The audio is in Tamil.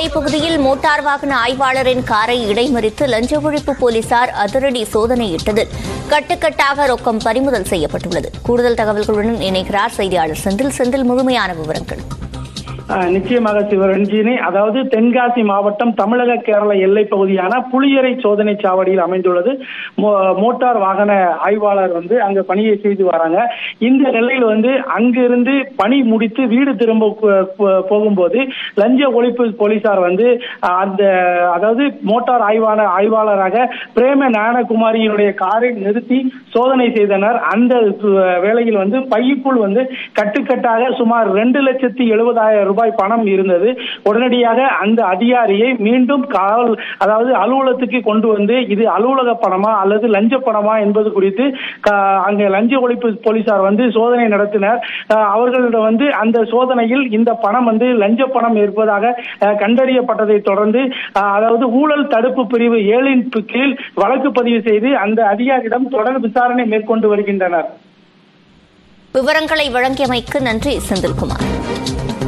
பகுதியில் மோட்டார் வாகன ஆய்வாளரின் காரை இடைமறித்து லஞ்ச ஒழிப்பு போலீசார் அதிரடி சோதனையிட்டதில் கட்டுக்கட்டாக ரொக்கம் பறிமுதல் செய்யப்பட்டுள்ளது கூடுதல் தகவல்களுடன் இணைகிறார் செய்தியாளர் செந்தில் செந்தில் முழுமையான விவரங்கள் ஆஹ் நிச்சயமாக சிவரஞ்சினி அதாவது தென்காசி மாவட்டம் தமிழக கேரள எல்லை பகுதியான புளியரை சோதனை சாவடியில் அமைந்துள்ளது மோ- மோட்டார் வாகன ஆய்வாளர் வந்து அங்க பணியை செய்து வராங்க இந்த நிலையில் வந்து அங்கிருந்து பணி முடித்து வீடு திரும்ப போ- போ- போகும்போது லஞ்ச ஒழிப்பு போலீசார் வந்து ஆஹ் அந்த அதாவது மோட்டார் ஆய்வாளர் ஆய்வாளராக பிரேம ஞானகுமாரியினுடைய காரை நிறுத்தி சோதனை செய்தனர் அந்த சு- வேளையில் வந்து பையுக்குள் வந்து கட்டுக்கட்டாக சுமார் ரெண்டு லட்சத்தி எழுபதாயிரம் ரூபாய் பணம் இருந்தது உடனடியாக அந்த அதிகாரியை மீண்டும் காவல் அதாவது அலுவலகத்துக்கு கொண்டு வந்து இது அலுவலக பணமா அல்லது லஞ்ச பணமா என்பது குறித்து க- அங்கே லஞ்ச ஒழிப்பு போலீசார் வந்து சோதனை நடத்தினர் அஹ் அவர்களிடம் வந்து அந்த சோதனையில் இந்த பணம் வந்து லஞ்ச பணம் இருப்பதாக அஹ், கண்டறியப்பட்டதை தொடர்ந்து அஹ், அதாவது ஊழல் தடுப்பு பிரிவு ஏழின் கீழ் வழக்கு பதிவு செய்து அந்த அதிகாரியிடம் தொடர் விசாரணை மேற்கொண்டு வருகின்றனர் விவரங்களை வழங்கியமைக்கு நன்றி செந்தில்குமார்